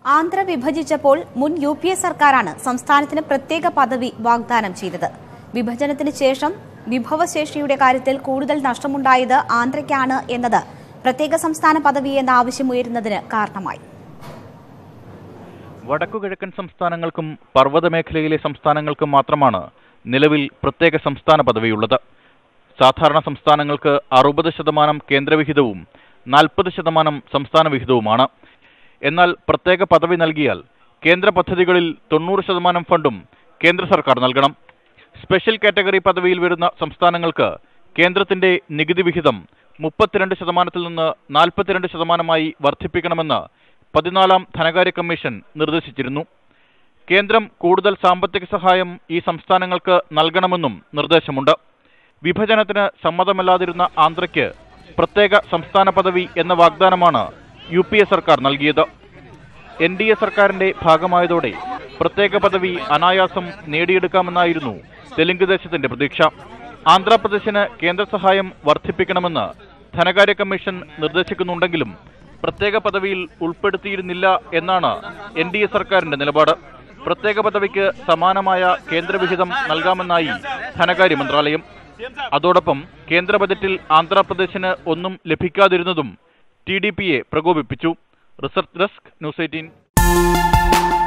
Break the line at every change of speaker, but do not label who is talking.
ആന്ധ്ര വിഭജിച്ചപ്പോൾ മുൻ U P A സർക്കാരാണ് സംസ്ഥാനത്തിന് പ്രത്യേക പദവി വാഗ്ദാനം ചെയ്തത് വിഭജനത്തിന് ശേഷം വിഭവശേഷിയുടെ കാര്യത്തിൽ കൂടുതൽ നഷ്ടമുണ്ടായത് ആന്ധ്രയ്ക്കാണ് എന്നത് പ്രത്യേക സംസ്ഥാന പദവി എന്ന ആവശ്യമുയരുന്നതിന് കാരണമായി
വടക്കുകിഴക്കൻ സംസ്ഥാനങ്ങൾക്കും പർവ്വത മേഖലയിലെ സംസ്ഥാനങ്ങൾക്കും മാത്രമാണ് നിലവിൽ പ്രത്യേക സംസ്ഥാന പദവിയുള്ളത് സാധാരണ സംസ്ഥാനങ്ങൾക്ക് അറുപത് ശതമാനം കേന്ദ്രവിഹിതവും നാൽപ്പത് ശതമാനം സംസ്ഥാന വിഹിതവുമാണ് എന്നാൽ പ്രത്യേക പദവി നൽകിയാൽ കേന്ദ്ര പദ്ധതികളിൽ തൊണ്ണൂറ് ശതമാനം ഫണ്ടും കേന്ദ്ര സർക്കാർ നൽകണം സ്പെഷ്യൽ കാറ്റഗറി പദവിയിൽ വരുന്ന സംസ്ഥാനങ്ങൾക്ക് കേന്ദ്രത്തിന്റെ നികുതി വിഹിതം മുപ്പത്തിരണ്ട് ശതമാനത്തിൽ നിന്ന് നാൽപ്പത്തിരണ്ട് ശതമാനമായി വർദ്ധിപ്പിക്കണമെന്ന് പതിനാലാം ധനകാര്യ കമ്മീഷൻ നിർദ്ദേശിച്ചിരുന്നു കേന്ദ്രം കൂടുതൽ സാമ്പത്തിക സഹായം ഈ സംസ്ഥാനങ്ങൾക്ക് നൽകണമെന്നും നിർദ്ദേശമുണ്ട് വിഭജനത്തിന് സമ്മതമല്ലാതിരുന്ന ആന്ധ്രയ്ക്ക് പ്രത്യേക സംസ്ഥാന പദവി എന്ന വാഗ്ദാനമാണ് യു പി എ സർക്കാർ നൽകിയത് എൻ ഡി എ സർക്കാരിന്റെ ഭാഗമായതോടെ പ്രത്യേക പദവി അനായാസം നേടിയെടുക്കാമെന്നായിരുന്നു തെലുങ്ക് ദേശത്തിന്റെ പ്രതീക്ഷ ആന്ധ്രാപ്രദേശിന് കേന്ദ്ര സഹായം വർദ്ധിപ്പിക്കണമെന്ന് ധനകാര്യ കമ്മീഷൻ നിർദ്ദേശിക്കുന്നുണ്ടെങ്കിലും പ്രത്യേക പദവിയിൽ ഉൾപ്പെടുത്തിയിരുന്നില്ല എന്നാണ് എൻ ഡി എ സർക്കാരിന്റെ നിലപാട് പ്രത്യേക പദവിക്ക് സമാനമായ കേന്ദ്രവിഹിതം നൽകാമെന്നായി ധനകാര്യ മന്ത്രാലയം അതോടൊപ്പം കേന്ദ്ര ബജറ്റിൽ ആന്ധ്രാപ്രദേശിന് ഒന്നും ലഭിക്കാതിരുന്നതും ടി ഡി പിയെ പ്രകോപിപ്പിച്ചു റിസർച്ച് ഡെസ്ക് ന്യൂസ് എയ്റ്റീൻ